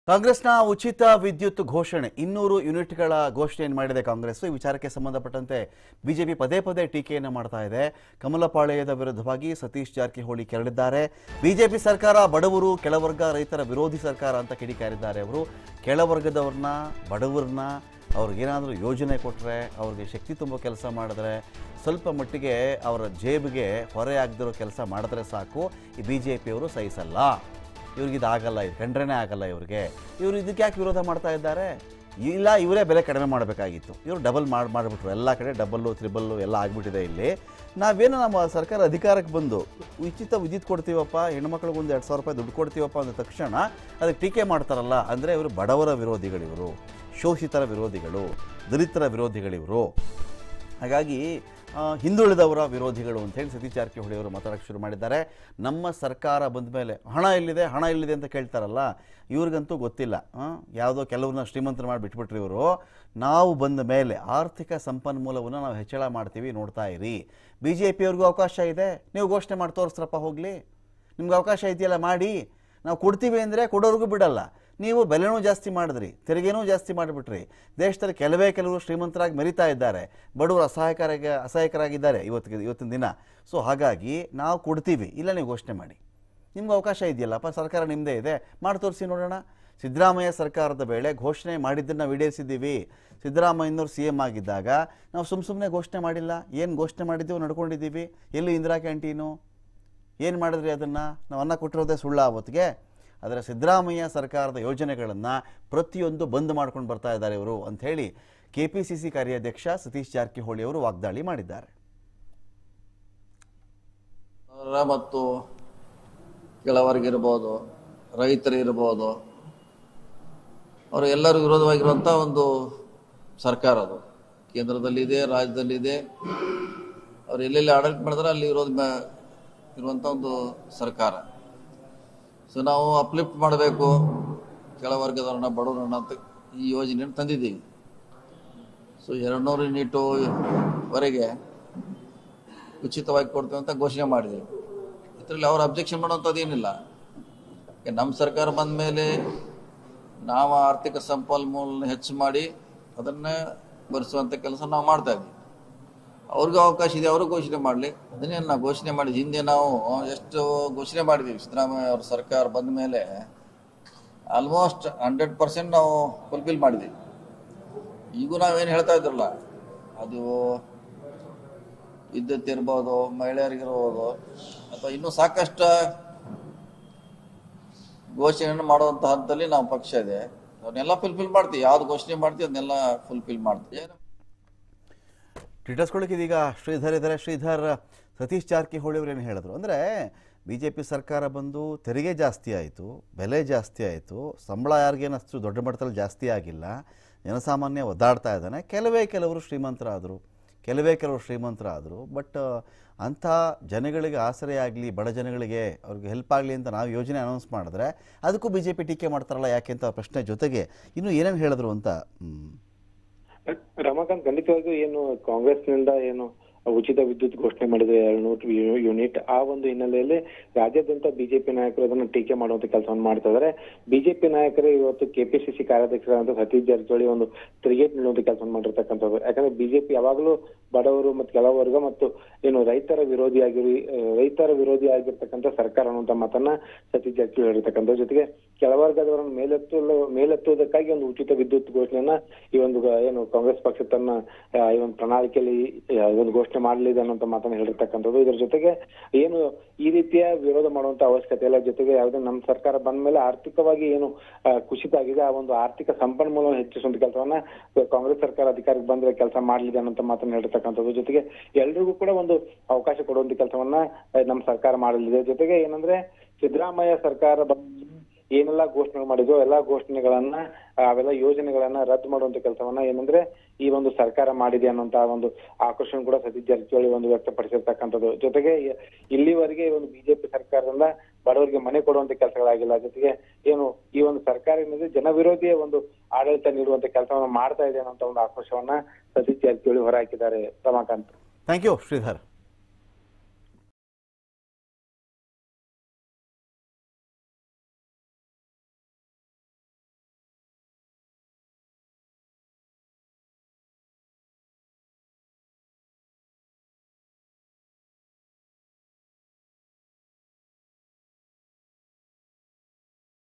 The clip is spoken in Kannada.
ಕಾಂಗ್ರೆಸ್ನ ಉಚಿತ ವಿದ್ಯುತ್ ಘೋಷಣೆ ಇನ್ನೂರು ಯೂನಿಟ್ಗಳ ಘೋಷಣೆಯನ್ನು ಮಾಡಿದೆ ಕಾಂಗ್ರೆಸ್ ಈ ವಿಚಾರಕ್ಕೆ ಸಂಬಂಧಪಟ್ಟಂತೆ ಬಿಜೆಪಿ ಪದೇ ಪದೇ ಟೀಕೆಯನ್ನು ಮಾಡ್ತಾ ಇದೆ ಕಮಲಪಾಳ್ಯದ ವಿರುದ್ಧವಾಗಿ ಸತೀಶ್ ಜಾರಕಿಹೊಳಿ ಕೆರಳಿದ್ದಾರೆ ಬಿಜೆಪಿ ಸರ್ಕಾರ ಬಡವರು ಕೆಳವರ್ಗ ರೈತರ ವಿರೋಧಿ ಸರ್ಕಾರ ಅಂತ ಕಿಡಿಕಾರಿದ್ದಾರೆ ಅವರು ಕೆಳವರ್ಗದವ್ರನ್ನ ಬಡವರನ್ನ ಅವ್ರಿಗೇನಾದರೂ ಯೋಜನೆ ಕೊಟ್ಟರೆ ಅವ್ರಿಗೆ ಶಕ್ತಿ ತುಂಬೋ ಕೆಲಸ ಮಾಡಿದ್ರೆ ಸ್ವಲ್ಪ ಮಟ್ಟಿಗೆ ಅವರ ಜೇಬಿಗೆ ಹೊರೆ ಆಗದಿರೋ ಕೆಲಸ ಮಾಡಿದ್ರೆ ಸಾಕು ಈ ಬಿ ಜೆ ಪಿಯವರು ಸಹಿಸಲ್ಲ ಇವ್ರಿಗೆ ಇದಾಗಲ್ಲ ಇದು ಕಂಡ್ರೇನೆ ಆಗಲ್ಲ ಇವ್ರಿಗೆ ಇವರು ಇದಕ್ಕೆ ಯಾಕೆ ವಿರೋಧ ಮಾಡ್ತಾ ಇದ್ದಾರೆ ಇಲ್ಲ ಇವರೇ ಬೆಲೆ ಕಡಿಮೆ ಮಾಡಬೇಕಾಗಿತ್ತು ಇವರು ಡಬಲ್ ಮಾಡಿ ಮಾಡಿಬಿಟ್ರು ಎಲ್ಲ ಕಡೆ ಡಬಲ್ಲು ತ್ರಿಬಲ್ಲು ಎಲ್ಲ ಆಗಿಬಿಟ್ಟಿದೆ ಇಲ್ಲಿ ನಾವೇನು ನಮ್ಮ ಸರ್ಕಾರ ಅಧಿಕಾರಕ್ಕೆ ಬಂದು ಉಚಿತ ವಿದ್ಯುತ್ ಕೊಡ್ತೀವಪ್ಪ ಹೆಣ್ಮಕ್ಳಿಗೆ ಒಂದು ಎರಡು ಸಾವಿರ ರೂಪಾಯಿ ದುಡ್ಡು ಕೊಡ್ತೀವಪ್ಪ ಅಂದ ತಕ್ಷಣ ಅದಕ್ಕೆ ಟೀಕೆ ಮಾಡ್ತಾರಲ್ಲ ಅಂದರೆ ಇವರು ಬಡವರ ವಿರೋಧಿಗಳಿವರು ಶೋಷಿತರ ವಿರೋಧಿಗಳು ದಲಿತರ ವಿರೋಧಿಗಳಿವರು ಹಾಗಾಗಿ ಆ, ಹಿಂದುಳಿದವರ ವಿರೋಧಿಗಳು ಅಂತೇಳಿ ಸತೀಶ್ ಜಾರಕಿಹೊಳಿ ಅವರು ಮಾತಾಡೋಕ್ಕೆ ಶುರು ಮಾಡಿದ್ದಾರೆ ನಮ್ಮ ಸರ್ಕಾರ ಬಂದ ಮೇಲೆ ಹಣ ಎಲ್ಲಿದೆ ಹಣ ಎಲ್ಲಿದೆ ಅಂತ ಕೇಳ್ತಾರಲ್ಲ ಇವ್ರಿಗಂತೂ ಗೊತ್ತಿಲ್ಲ ಆ, ಯಾವುದೋ ಕೆಲವ್ರನ್ನ ಶ್ರೀಮಂತರ ಮಾಡಿ ಬಿಟ್ಬಿಟ್ರಿ ಇವರು ನಾವು ಬಂದ ಮೇಲೆ ಆರ್ಥಿಕ ಸಂಪನ್ಮೂಲವನ್ನು ನಾವು ಹೆಚ್ಚಳ ಮಾಡ್ತೀವಿ ನೋಡ್ತಾ ಇರಿ ಬಿ ಜೆ ಪಿಯವ್ರಿಗೂ ಅವಕಾಶ ಇದೆ ನೀವು ಘೋಷಣೆ ಮಾಡಿ ತೋರಿಸ್ರಪ್ಪ ಹೋಗಲಿ ನಿಮ್ಗೆ ಅವಕಾಶ ಇದೆಯಲ್ಲ ಮಾಡಿ ನಾವು ಕೊಡ್ತೀವಿ ಅಂದರೆ ಕೊಡೋರ್ಗೂ ಬಿಡಲ್ಲ ನೀವು ಬೆಲೆನೂ ಜಾಸ್ತಿ ಮಾಡಿದ್ರಿ ತೆರಿಗೆನೂ ಜಾಸ್ತಿ ಮಾಡಿಬಿಟ್ರಿ ದೇಶದಲ್ಲಿ ಕೆಲವೇ ಕೆಲವರು ಶ್ರೀಮಂತರಾಗಿ ಮೆರಿತಾ ಇದ್ದಾರೆ ಬಡವರು ಅಸಹಾಯಕರಾಗಿ ಅಸಹಾಯಕರಾಗಿದ್ದಾರೆ ಇವತ್ತಿಗೆ ಇವತ್ತಿನ ದಿನ ಸೊ ಹಾಗಾಗಿ ನಾವು ಕೊಡ್ತೀವಿ ಇಲ್ಲ ನೀವು ಘೋಷಣೆ ಮಾಡಿ ನಿಮ್ಗೆ ಅವಕಾಶ ಇದೆಯಲ್ಲಪ್ಪ ಸರ್ಕಾರ ನಿಮ್ಮದೇ ಇದೆ ಮಾಡಿ ತೋರಿಸಿ ನೋಡೋಣ ಸಿದ್ದರಾಮಯ್ಯ ಸರ್ಕಾರದ ವೇಳೆ ಘೋಷಣೆ ಮಾಡಿದ್ದನ್ನು ನಾವು ಈಡೇರಿಸಿದ್ದೀವಿ ಸಿದ್ದರಾಮಯ್ಯನವ್ರು ಸಿ ಎಮ್ ಆಗಿದ್ದಾಗ ನಾವು ಸುಮ್ಮ ಸುಮ್ಮನೆ ಘೋಷಣೆ ಮಾಡಿಲ್ಲ ಏನು ಘೋಷಣೆ ಮಾಡಿದ್ದೀವಿ ನಡ್ಕೊಂಡಿದ್ದೀವಿ ಎಲ್ಲಿ ಇಂದಿರಾ ಕ್ಯಾಂಟೀನು ಏನು ಮಾಡಿದ್ರಿ ಅದನ್ನು ನಾವು ಅನ್ನ ಕೊಟ್ಟಿರೋದೇ ಸುಳ್ಳ ಅವತ್ತಿಗೆ ಆದರೆ ಸಿದ್ದರಾಮಯ್ಯ ಸರ್ಕಾರದ ಯೋಜನೆಗಳನ್ನು ಪ್ರತಿಯೊಂದು ಬಂದ್ ಮಾಡ್ಕೊಂಡು ಬರ್ತಾ ಇದ್ದಾರೆ ಇವರು ಅಂಥೇಳಿ ಕೆ ಪಿ ಸಿ ಸಿ ಕಾರ್ಯಾಧ್ಯಕ್ಷ ಸತೀಶ್ ಜಾರಕಿಹೊಳಿ ಅವರು ವಾಗ್ದಾಳಿ ಮಾಡಿದ್ದಾರೆ ಅವರ ಮತ್ತು ಕೆಳವರ್ಗಿರ್ಬೋದು ರೈತರು ಇರ್ಬೋದು ಅವರು ಎಲ್ಲರೂ ವಿರೋಧವಾಗಿರುವಂಥ ಒಂದು ಸರ್ಕಾರ ಅದು ಕೇಂದ್ರದಲ್ಲಿದೆ ರಾಜ್ಯದಲ್ಲಿದೆ ಅವ್ರು ಎಲ್ಲೆಲ್ಲಿ ಆಡಳಿತ ಮಾಡಿದ್ರೆ ಅಲ್ಲಿ ವಿರೋಧ ಮ- ಇರುವಂಥ ಒಂದು ಸರ್ಕಾರ ಸೊ ನಾವು ಅಪ್ಲಿಫ್ಟ್ ಮಾಡಬೇಕು ಕೆಳವರ್ಗದವ್ರನ್ನ ಬಡವರನ್ನ ಅಂತ ಈ ಯೋಜನೆಯನ್ನು ತಂದಿದ್ದೀವಿ ಸೊ ಎರಡು ನೂರು ಯೂನಿಟು ವರೆಗೆ ಉಚಿತವಾಗಿ ಕೊಡ್ತೀವಿ ಅಂತ ಘೋಷಣೆ ಮಾಡಿದ್ದೀವಿ ಇದರಲ್ಲಿ ಅವ್ರು ಅಬ್ಜೆಕ್ಷನ್ ಮಾಡುವಂಥದ್ದು ಏನಿಲ್ಲ ಈಗ ನಮ್ಮ ಸರ್ಕಾರ ಬಂದ ಮೇಲೆ ನಾವು ಆರ್ಥಿಕ ಸಂಪನ್ಮೂಲನ ಹೆಚ್ಚು ಮಾಡಿ ಅದನ್ನೇ ಭರಿಸುವಂಥ ಕೆಲಸ ನಾವು ಮಾಡ್ತಾ ಇದ್ದೀವಿ ಅವ್ರಿಗೂ ಅವಕಾಶ ಇದೆ ಅವರು ಘೋಷಣೆ ಮಾಡಲಿ ಅದನ್ನೇ ನಾವು ಘೋಷಣೆ ಮಾಡಿ ಹಿಂದೆ ನಾವು ಎಷ್ಟು ಘೋಷಣೆ ಮಾಡಿದ್ದೀವಿ ಸಿದ್ದರಾಮಯ್ಯ ಅವ್ರ ಸರ್ಕಾರ ಬಂದ ಮೇಲೆ ಆಲ್ಮೋಸ್ಟ್ ಹಂಡ್ರೆಡ್ ಪರ್ಸೆಂಟ್ ನಾವು ಫುಲ್ಫಿಲ್ ಮಾಡಿದ್ದೀವಿ ಈಗೂ ನಾವೇನು ಹೇಳ್ತಾ ಇದ್ರಲ್ಲ ಅದು ವಿದ್ಯುತ್ ಇರ್ಬೋದು ಮಹಿಳೆಯರಿಗಿರ್ಬೋದು ಅಥವಾ ಇನ್ನೂ ಸಾಕಷ್ಟು ಘೋಷಣೆಯನ್ನು ಮಾಡುವಂಥ ಹಂತದಲ್ಲಿ ನಾವು ಪಕ್ಷ ಇದೆ ಅವನ್ನೆಲ್ಲ ಫುಲ್ಫಿಲ್ ಮಾಡ್ತೀವಿ ಯಾವ್ದು ಘೋಷಣೆ ಮಾಡ್ತೀವಿ ಅದನ್ನೆಲ್ಲ ಫುಲ್ಫಿಲ್ ಮಾಡ್ತೀವಿ ಟ್ವಿಟರ್ಸ್ಕೊಳ್ಳೋಕೆ ಇದೀಗ ಶ್ರೀಧರ್ ಇದ್ದಾರೆ ಶ್ರೀಧರ್ ಸತೀಶ್ ಜಾರಕಿಹೊಳಿ ಅವರು ಏನು ಹೇಳಿದ್ರು ಅಂದರೆ ಬಿ ಜೆ ಪಿ ಸರ್ಕಾರ ಬಂದು ತೆರಿಗೆ ಜಾಸ್ತಿ ಆಯಿತು ಬೆಲೆ ಜಾಸ್ತಿ ಆಯಿತು ಸಂಬಳ ಯಾರಿಗೇನು ಅಷ್ಟು ದೊಡ್ಡ ಮಟ್ಟದಲ್ಲಿ ಜಾಸ್ತಿ ಆಗಿಲ್ಲ ಜನಸಾಮಾನ್ಯ ಒದ್ದಾಡ್ತಾ ಇದ್ದಾನೆ ಕೆಲವೇ ಕೆಲವರು ಶ್ರೀಮಂತರಾದರು ಕೆಲವೇ ಕೆಲವರು ಶ್ರೀಮಂತರಾದರು ಬಟ್ ಅಂಥ ಜನಗಳಿಗೆ ಆಸರೆ ಆಗಲಿ ಬಡ ಜನಗಳಿಗೆ ಅವ್ರಿಗೆ ಹೆಲ್ಪ್ ಆಗಲಿ ಅಂತ ನಾವು ಯೋಜನೆ ಅನೌನ್ಸ್ ಮಾಡಿದ್ರೆ ಅದಕ್ಕೂ ಬಿ ಜೆ ಪಿ ಟೀಕೆ ಮಾಡ್ತಾರಲ್ಲ ಯಾಕೆ ಅಂತ ಪ್ರಶ್ನೆ ಜೊತೆಗೆ ಇನ್ನೂ ಏನೇನು ಹೇಳಿದ್ರು ಅಂತ ಹ್ಮ್. ರಮಾಕಾಂತ್ ಖಂಡಿತವಾಗಿಯೂ ಏನು ಕಾಂಗ್ರೆಸ್ನಿಂದ ಏನು ಉಚಿತ ವಿದ್ಯುತ್ ಘೋಷಣೆ ಮಾಡಿದೆ ಎರಡು ನೂರು ಯೂನಿಟ್ ಆ ಒಂದು ಹಿನ್ನೆಲೆಯಲ್ಲಿ ರಾಜ್ಯಾದ್ಯಂತ ಬಿಜೆಪಿ ನಾಯಕರು ಅದನ್ನ ಟೀಕೆ ಮಾಡುವಂತ ಕೆಲಸವನ್ನು ಮಾಡ್ತಾ ಇದ್ದಾರೆ ಬಿಜೆಪಿ ನಾಯಕರು ಇವತ್ತು ಕೆಪಿಸಿಸಿ ಕಾರ್ಯಾಧ್ಯಕ್ಷರಾದಂತ ಸತೀಶ್ ಜಾರಕಿಹೊಳಿ ಒಂದು ತಿರುಗೇಟ್ ನೀಡುವಂತ ಕೆಲಸವನ್ನು ಮಾಡಿರ್ತಕ್ಕಂಥದ್ದು ಯಾಕಂದ್ರೆ ಬಿಜೆಪಿ ಯಾವಾಗಲೂ ಬಡವರು ಮತ್ತು ಕೆಳವರ್ಗ ಮತ್ತು ಏನು ರೈತರ ವಿರೋಧಿಯಾಗಿರಿ ಆ, ರೈತರ ವಿರೋಧಿ ಆಗಿರ್ತಕ್ಕಂಥ ಸರ್ಕಾರ ಅನ್ನುವಂತ ಮಾತನ್ನ ಸತೀಶ್ ಜಾರಕಿಹೊಳಿ ಹೇಳಿರ್ತಕ್ಕಂಥ ಜೊತೆಗೆ ಕೆಳವರ್ಗದವರನ್ನು ಮೇಲೆತ್ತು ಮೇಲೆತ್ತುವುದಕ್ಕಾಗಿ ಒಂದು ಉಚಿತ ವಿದ್ಯುತ್ ಘೋಷಣೆಯನ್ನ ಈ ಒಂದು ಗ- ಏನು ಕಾಂಗ್ರೆಸ್ ಪಕ್ಷ ತನ್ನ ಆ, ಈ ಒಂದು ಪ್ರಣಾಳಿಕೆಯಲ್ಲಿ ಆ, ಒಂದು ಘೋಷಣೆ ಮಾಡಲಿದೆ ಅನ್ನೋಂತ ಮಾತನ್ನ ಹೇಳಿರ್ತಕ್ಕಂಥದ್ದು ಇದರ ಜೊತೆಗೆ ಏನು ಈ ರೀತಿಯ ವಿರೋಧ ಮಾಡುವಂತ ಅವಶ್ಯಕತೆ ಇಲ್ಲ ಜೊತೆಗೆ ಯಾವುದೇ ನಮ್ಮ ಸರ್ಕಾರ ಬಂದ ಮೇಲೆ ಆರ್ಥಿಕವಾಗಿ ಏನು ಆ, ಕುಸಿತ ಆಗಿದೆ ಆ ಒಂದು ಆರ್ಥಿಕ ಸಂಪನ್ಮೂಲ ಹೆಚ್ಚಿಸುವಂತ ಕೆಲಸವನ್ನ ಕಾಂಗ್ರೆಸ್ ಸರ್ಕಾರ ಅಧಿಕಾರಕ್ಕೆ ಬಂದ್ರೆ ಕೆಲಸ ಮಾಡಲಿದೆ ಅನ್ನೋಂತ ಮಾತನ್ನ ಹೇಳಿರ್ತಕ್ಕಂಥದ್ದು ಜೊತೆಗೆ ಎಲ್ರಿಗೂ ಕೂಡ ಒಂದು ಅವಕಾಶ ಕೊಡುವಂತ ಕೆಲಸವನ್ನ ಆ, ನಮ್ಮ ಸರ್ಕಾರ ಮಾಡಲಿದೆ ಜೊತೆಗೆ ಏನಂದ್ರೆ ಸಿದ್ದರಾಮಯ್ಯ ಸರ್ಕಾರ ಬಂದ ಏನೆಲ್ಲಾ ಘೋಷಣೆ ಮಾಡಿದ್ವು ಎಲ್ಲಾ ಘೋಷಣೆಗಳನ್ನ ಆ, ಅವೆಲ್ಲ ಯೋಜನೆಗಳನ್ನ ರದ್ದು ಮಾಡುವಂತ ಕೆಲಸವನ್ನ ಏನಂದ್ರೆ ಈ ಒಂದು ಸರ್ಕಾರ ಮಾಡಿದೆ ಅನ್ನುವಂತ ಒಂದು ಆಕ್ರೋಶನ ಕೂಡ ಸತೀಶ್ ಜಾರಕಿಹೊಳಿ ಒಂದು ವ್ಯಕ್ತಪಡಿಸಿರ್ತಕ್ಕಂಥದ್ದು ಜೊತೆಗೆ ಇ- ಇಲ್ಲಿವರೆಗೆ ಈ ಒಂದು ಬಿಜೆಪಿ ಸರ್ಕಾರದಿಂದ ಬಡವರಿಗೆ ಮನೆ ಕೊಡುವಂತ ಕೆಲಸಗಳಾಗಿಲ್ಲ ಜೊತೆಗೆ ಏನು ಈ ಒಂದು ಸರ್ಕಾರ ಏನಿದೆ ಜನ ವಿರೋಧಿಯ ಒಂದು ಆಡಳಿತ ನೀಡುವಂತ ಕೆಲಸವನ್ನ ಮಾಡ್ತಾ ಇದೆ ಅನ್ನೋಂತ ಒಂದು ಆಕ್ರೋಶವನ್ನ ಸತೀಶ್ ಜಾರಕಿಹೊಳಿ ಹೊರಹಾಕಿದ್ದಾರೆ ರಮಾಕಾಂತ್ ಥ್ಯಾಂಕ್ ಯು ಶ್ರೀಧರ್